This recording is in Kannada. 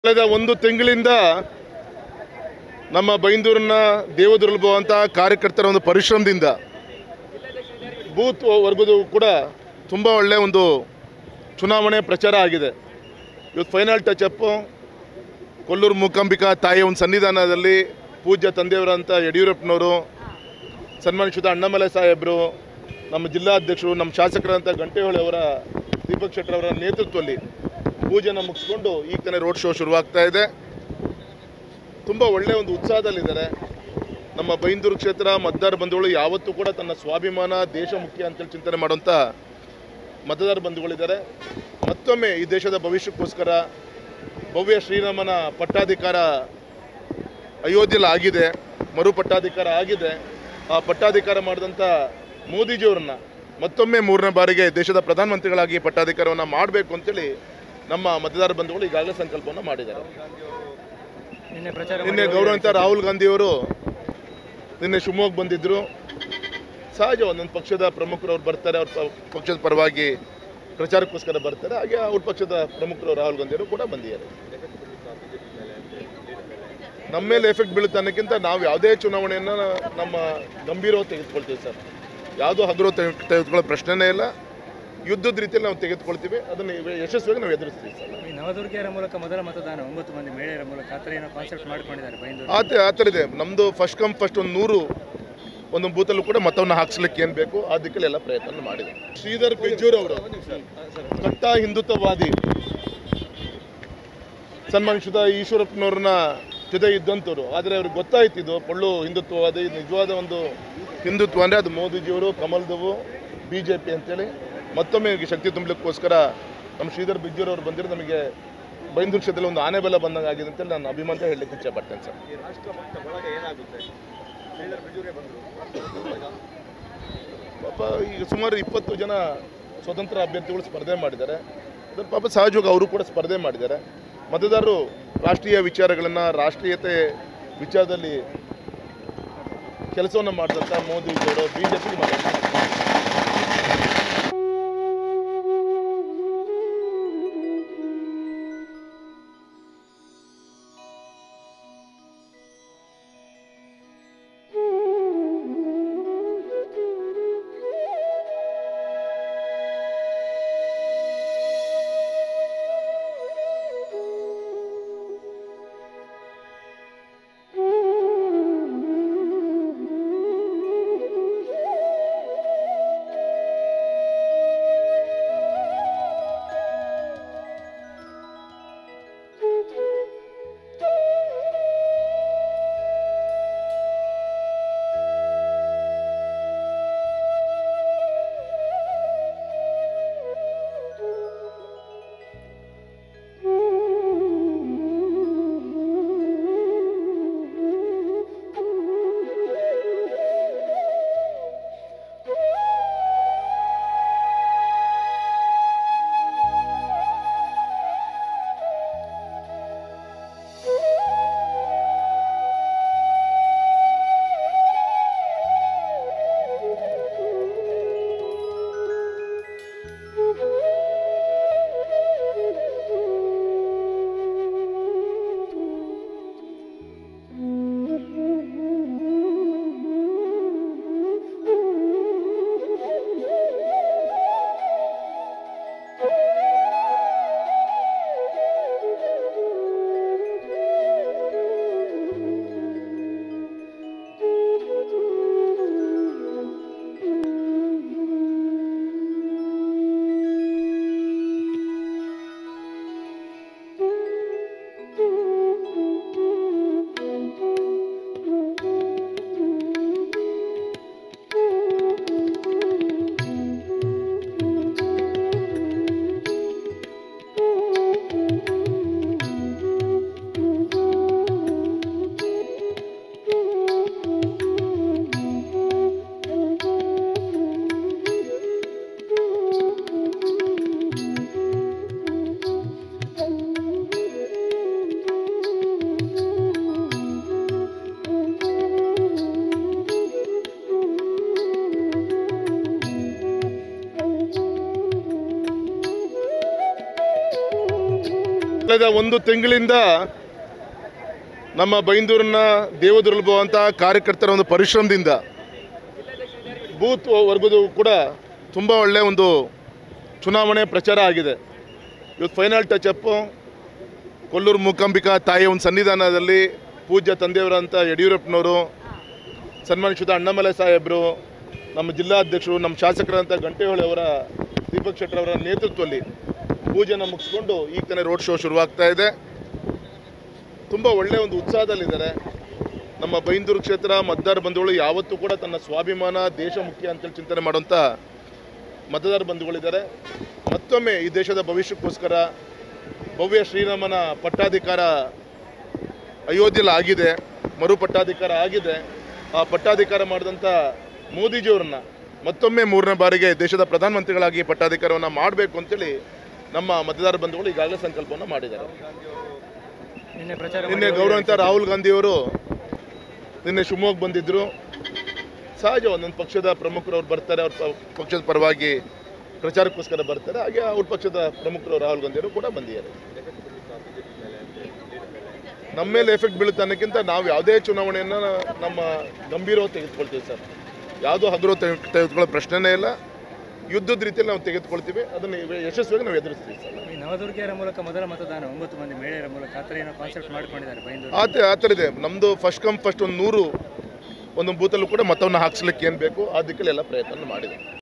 ಕಳೆದ ಒಂದು ತಿಂಗಳಿಂದ ನಮ್ಮ ಬೈಂದೂರಿನ ದೇವದುರ್ಲಭವಂತ ಕಾರ್ಯಕರ್ತರ ಒಂದು ಪರಿಶ್ರಮದಿಂದ ಬೂತ್ ವರ್ಗದ ಕೂಡ ತುಂಬ ಒಳ್ಳೆಯ ಒಂದು ಚುನಾವಣೆ ಪ್ರಚಾರ ಆಗಿದೆ ಇವತ್ತು ಫೈನಲ್ ಟಚಪ್ಪು ಕೊಲ್ಲೂರು ಮೂಕಾಂಬಿಕಾ ತಾಯಿಯ ಒಂದು ಸನ್ನಿಧಾನದಲ್ಲಿ ಪೂಜ್ಯ ತಂದೆಯವರಂತ ಯಡಿಯೂರಪ್ಪನವರು ಸನ್ಮಾನಿಸಿದ ಅಣ್ಣಾಮಲೈ ಸಾಹೇಬರು ನಮ್ಮ ಜಿಲ್ಲಾಧ್ಯಕ್ಷರು ನಮ್ಮ ಶಾಸಕರಂತ ಗಂಟೆಹೊಳೆ ಅವರ ದೀಪಕ್ ಶೆಟ್ಟರ್ ಅವರ ನೇತೃತ್ವದಲ್ಲಿ ಪೂಜೆನ ಮುಗಿಸ್ಕೊಂಡು ಈಗ ತಾನೇ ರೋಡ್ ಶೋ ಶುರುವಾಗ್ತಾ ಇದೆ ತುಂಬ ಒಳ್ಳೆಯ ಒಂದು ಉತ್ಸಾಹದಲ್ಲಿದ್ದಾರೆ ನಮ್ಮ ಬೈಂದೂರು ಕ್ಷೇತ್ರ ಮತದಾರ ಬಂಧುಗಳು ಯಾವತ್ತೂ ಕೂಡ ತನ್ನ ಸ್ವಾಭಿಮಾನ ದೇಶ ಮುಖ್ಯ ಅಂತೇಳಿ ಚಿಂತನೆ ಮಾಡುವಂಥ ಮತದಾರ ಬಂಧುಗಳಿದ್ದಾರೆ ಮತ್ತೊಮ್ಮೆ ಈ ದೇಶದ ಭವಿಷ್ಯಕ್ಕೋಸ್ಕರ ಭವ್ಯ ಶ್ರೀರಾಮನ ಪಟ್ಟಾಧಿಕಾರ ಅಯೋಧ್ಯೆಯಲ್ಲಿ ಆಗಿದೆ ಮರು ಪಟ್ಟಾಧಿಕಾರ ಆಗಿದೆ ಆ ಪಟ್ಟಾಧಿಕಾರ ಮಾಡಿದಂಥ ಮೋದಿಜಿಯವರನ್ನ ಮತ್ತೊಮ್ಮೆ ಮೂರನೇ ಬಾರಿಗೆ ದೇಶದ ಪ್ರಧಾನಮಂತ್ರಿಗಳಾಗಿ ಪಟ್ಟಾಧಿಕಾರವನ್ನು ಮಾಡಬೇಕು ಅಂತೇಳಿ ನಮ್ಮ ಮತದಾರ ಬಂಧುಗಳು ಈಗಾಗಲೇ ಸಂಕಲ್ಪವನ್ನು ಮಾಡಿದ್ದಾರೆ ನಿನ್ನೆ ಪ್ರಚಾರ ನಿನ್ನೆ ಗೌರವಂತ ರಾಹುಲ್ ಗಾಂಧಿಯವರು ನಿನ್ನೆ ಶಿವಮೊಗ್ಗ ಬಂದಿದ್ದರು ಸಹಜ ಒಂದೊಂದು ಪಕ್ಷದ ಪ್ರಮುಖರು ಅವ್ರು ಬರ್ತಾರೆ ಅವ್ರ ಪ- ಪಕ್ಷದ ಪರವಾಗಿ ಪ್ರಚಾರಕ್ಕೋಸ್ಕರ ಬರ್ತಾರೆ ಹಾಗೆ ಅವ್ರ ಪಕ್ಷದ ಪ್ರಮುಖರು ರಾಹುಲ್ ಗಾಂಧಿಯವರು ಕೂಡ ಬಂದಿದ್ದಾರೆ ನಮ್ಮ ಮೇಲೆ ಎಫೆಕ್ಟ್ ಬೀಳುತ್ತೆ ಅನ್ನೋಕ್ಕಿಂತ ನಾವು ಯಾವುದೇ ಚುನಾವಣೆಯನ್ನು ನಮ್ಮ ಗಂಭೀರವಾಗಿ ತೆಗೆದುಕೊಳ್ತೀವಿ ಸರ್ ಯಾವುದೋ ಹಗುರ ತೆಗೆ- ತೆಗೆದುಕೊಳ್ಳೋ ಪ್ರಶ್ನೆನೇ ಇಲ್ಲ ಯುದ್ಧದ ರೀತಿಯಲ್ಲಿ ನಾವು ತೆಗೆದುಕೊಳ್ತೀವಿ ಅದನ್ನು ಯಶಸ್ವಿಯಾಗಿ ನಾವು ಎದುರಿಸ್ತೀವಿ ಸರ್ ಈ ನವದುರ್ಗಿಯರ ಮೂಲಕ ಮೊದಲ ಮತದಾನ ಒಂಬತ್ತು ಮಂದಿ ಮಹಿಳೆಯರ ಮೂಲಕ ಆ ಥರ ಏನೋ ಕಾನ್ಸೆಪ್ಟ್ ಮಾಡ್ಕೊಂಡಿದ್ದಾರೆ ಬೈಂದೂರು ಆ ಥರ ಆ ಥರ ಇದೆ ನಮ್ಮದು ಫಸ್ಟ್ ಕಮ್ ಫಸ್ಟ್ ಒಂದು ನೂರು ಒಂದು ಬೂತಲ್ಲೂ ಕೂಡ ಮತವನ್ನು ಹಾಕ್ಸ್ಲಿಕ್ಕೆ ಏನು ಬೇಕು ಆ ದಿಕ್ಕಲ್ಲಿ ಎಲ್ಲ ಪ್ರಯತ್ನ ಮಾಡಿದೆ ಶ್ರೀಧರ್ ಬೆಜ್ಜೂರ್ ಅವರು ಕಟ್ಟ ಹಿಂದುತ್ವವಾದಿ ಸನ್ಮಾನಿಸಿದ ಈಶ್ವರಪ್ಪನವ್ರನ್ನ ಜೊತೆ ಇದ್ದಂಥವ್ರು ಆದರೆ ಅವ್ರಿಗೆ ಗೊತ್ತಾಯ್ತು ಇದು ಪೊಳ್ಳು ಹಿಂದುತ್ವವಾದಿ ಇದು ನಿಜವಾದ ಒಂದು ಹಿಂದುತ್ವ ಅಂದರೆ ಅದು ಮೋದಿಜಿಯವರು ಕಮಲ್ದವು ಬಿ ಜೆ ಪಿ ಅಂತೇಳಿ ಮತ್ತೊಮ್ಮೆ ಇವ್ರಿಗೆ ಶಕ್ತಿ ತುಂಬಲಿಕ್ಕೋಸ್ಕರ ನಮ್ಮ ಶ್ರೀಧರ್ ಬಿಜ್ಜೂರ್ ಅವರು ಬಂದಿರೋ ನಮಗೆ ಬೈಂದೂರು ಕ್ಷೇತ್ರದಲ್ಲಿ ಒಂದು ಆನೆ ಬಲ ಬಂದಂಗೆ ಆಗಿದೆ ಅಂತೇಳಿ ನಾನು ಅಭಿಮಾನ ಹೇಳಲಿಕ್ಕೆ ಇಚ್ಛೆ ಪಡ್ತೇನೆ ಸರ್ ಪಾಪ ಈಗ ಸುಮಾರು ಇಪ್ಪತ್ತು ಜನ ಸ್ವತಂತ್ರ ಅಭ್ಯರ್ಥಿಗಳು ಸ್ಪರ್ಧೆ ಮಾಡಿದ್ದಾರೆ ಅದ್ರ ಪಾಪ ಸಹಜವಾಗಿ ಅವರು ಕೂಡ ಸ್ಪರ್ಧೆ ಮಾಡಿದ್ದಾರೆ ಮತದಾರರು ರಾಷ್ಟ್ರೀಯ ವಿಚಾರಗಳನ್ನು ರಾಷ್ಟ್ರೀಯತೆ ವಿಚಾರದಲ್ಲಿ ಕೆಲಸವನ್ನು ಮಾಡಿದಂಥ ಮೋದಿಜಿಯವರು ಬಿ ಜೆ ಪಿ ಕಳೆದ ಒಂದು ತಿಂಗಳಿಂದ ನಮ್ಮ ಬೈಂದೂರಿನ ದೇವದುರ್ಲಭ ಅಂತ ಕಾರ್ಯಕರ್ತರ ಒಂದು ಪರಿಶ್ರಮದಿಂದ ಬೂತ್ ವರ್ಗದ ಕೂಡ ತುಂಬ ಒಳ್ಳೆಯ ಒಂದು ಚುನಾವಣೆ ಪ್ರಚಾರ ಆಗಿದೆ ಇವತ್ತು final touch up Kollur Mookambika ತಾಯಿಯ ಒಂದು ಸನ್ನಿಧಾನದಲ್ಲಿ ಪೂಜ್ಯ ತಂದೆಯವರಂತ ಯಡಿಯೂರಪ್ಪನವರು ಸನ್ಮಾನಿಸಿದ ಅಣ್ಣಾಮಲೈ ಸಾಹೇಬರು ನಮ್ಮ ಜಿಲ್ಲಾಧ್ಯಕ್ಷರು ನಮ್ಮ ಶಾಸಕರಂತ ಗಂಟೆಹೊಳೆ ಅವರ ದೀಪಕ್ ಶೆಟ್ಟರ್ ಅವರ ನೇತೃತ್ವದಲ್ಲಿ ಪೂಜೆನ ಮುಗಿಸ್ಕೊಂಡು ಈಗ ತಾನೇ ರೋಡ್ ಶೋ ಶುರುವಾಗ್ತಾ ಇದೆ ತುಂಬ ಒಳ್ಳೆಯ ಒಂದು ಉತ್ಸಾಹದಲ್ಲಿದ್ದಾರೆ ನಮ್ಮ ಬೈಂದೂರು ಕ್ಷೇತ್ರ ಮತದಾರ ಬಂಧುಗಳು ಯಾವತ್ತೂ ಕೂಡ ತನ್ನ ಸ್ವಾಭಿಮಾನ ದೇಶ ಮುಖ್ಯ ಅಂತೇಳಿ ಚಿಂತನೆ ಮಾಡುವಂಥ ಮತದಾರ ಬಂಧುಗಳಿದ್ದಾರೆ ಮತ್ತೊಮ್ಮೆ ಈ ದೇಶದ ಭವಿಷ್ಯಕ್ಕೋಸ್ಕರ ಭವ್ಯ ಶ್ರೀರಾಮನ ಪಟ್ಟಾಧಿಕಾರ ಅಯೋಧ್ಯೆಯಲ್ಲಿ ಆಗಿದೆ ಮರು ಪಟ್ಟಾಧಿಕಾರ ಆಗಿದೆ ಆ ಪಟ್ಟಾಧಿಕಾರ ಮಾಡಿದಂಥ ಮೋದಿಜಿಯವರನ್ನ ಮತ್ತೊಮ್ಮೆ ಮೂರನೇ ಬಾರಿಗೆ ದೇಶದ ಪ್ರಧಾನಮಂತ್ರಿಗಳಾಗಿ ಪಟ್ಟಾಧಿಕಾರವನ್ನು ಮಾಡಬೇಕು ಅಂತೇಳಿ ನಮ್ಮ ಮತದಾರ ಬಂಧುಗಳು ಈಗಾಗಲೇ ಸಂಕಲ್ಪವನ್ನು ಮಾಡಿದ್ದಾರೆ ನಿನ್ನೆ ಪ್ರಚಾರ ನಿನ್ನೆ ಗೌರವಂತ ರಾಹುಲ್ ಗಾಂಧಿಯವರು ನಿನ್ನೆ ಶಿವಮೊಗ್ಗ ಬಂದಿದ್ದರು ಸಹಜ ಒಂದೊಂದು ಪಕ್ಷದ ಪ್ರಮುಖರು ಅವ್ರು ಬರ್ತಾರೆ ಅವ್ರ ಪ- ಪಕ್ಷದ ಪರವಾಗಿ ಪ್ರಚಾರಕ್ಕೋಸ್ಕರ ಬರ್ತಾರೆ ಹಾಗೆ ಅವ್ರ ಪಕ್ಷದ ಪ್ರಮುಖರು ರಾಹುಲ್ ಗಾಂಧಿಯವರು ಕೂಡ ಬಂದಿದ್ದಾರೆ ನಮ್ಮ ಮೇಲೆ ಎಫೆಕ್ಟ್ ಬೀಳುತ್ತೆ ಅನ್ನೋಕ್ಕಿಂತ ನಾವು ಯಾವುದೇ ಚುನಾವಣೆಯನ್ನು ನಮ್ಮ ಗಂಭೀರವಾಗಿ ತೆಗೆದುಕೊಳ್ತೀವಿ ಸರ್ ಯಾವುದೋ ಹಗುರ ತೆಗೆ- ತೆಗೆದುಕೊಳ್ಳೋ ಪ್ರಶ್ನೆನೇ ಇಲ್ಲ ಯುದ್ಧದ ರೀತಿಯಲ್ಲಿ ನಾವು ತೆಗೆದುಕೊಳ್ತೀವಿ ಅದನ್ನು ಯಶಸ್ವಿಯಾಗಿ ನಾವು ಎದುರಿಸ್ತೀವಿ ಸರ್ ಈ ನವದುರ್ಗಿಯರ ಮೂಲಕ ಮೊದಲ ಮತದಾನ ಒಂಬತ್ತು ಮಂದಿ ಮಹಿಳೆಯರ ಮೂಲಕ ಆ ಥರ ಏನೋ ಕಾನ್ಸೆಪ್ಟ್ ಮಾಡ್ಕೊಂಡಿದ್ದಾರೆ ಬೈಂದೂರು ಆ ತ- ಆ ಥರ ಇದೆ ನಮ್ಮದು ಫಸ್ಟ್ ಕಮ್ ಫಸ್ಟ್ ಒಂದು ನೂರು ಒಂದು ಬೂತಲ್ಲೂ ಕೂಡ ಮತವನ್ನು ಹಾಕ್ಸ್ಲಿಕ್ಕೆ ಏನು ಬೇಕು ಆ ದಿಕ್ಕಲ್ಲಿ ಎಲ್ಲ ಪ್ರಯತ್ನ ಮಾಡಿದೆ